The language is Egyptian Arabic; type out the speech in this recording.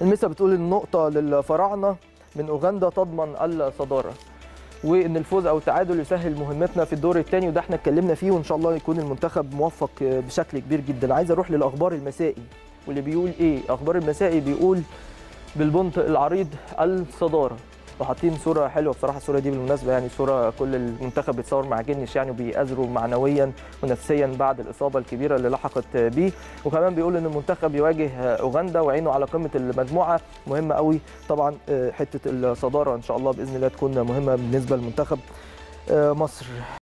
المسا بتقول النقطه للفراعنه من اوغندا تضمن الصداره وان الفوز او التعادل يسهل مهمتنا في الدور الثاني وده احنا اتكلمنا فيه وان شاء الله يكون المنتخب موفق بشكل كبير جدا عايز اروح للاخبار المسائي واللي بيقول ايه اخبار المسائي بيقول بالبنط العريض الصداره وحاطين صوره حلوه بصراحه الصوره دي بالمناسبه يعني صوره كل المنتخب بيتصور مع جنش يعني وبيأزروا معنويا ونفسيا بعد الاصابه الكبيره اللي لحقت بيه وكمان بيقول ان المنتخب يواجه اوغندا وعينه على قمه المجموعه مهمه قوي طبعا حته الصداره ان شاء الله باذن الله تكون مهمه بالنسبه لمنتخب مصر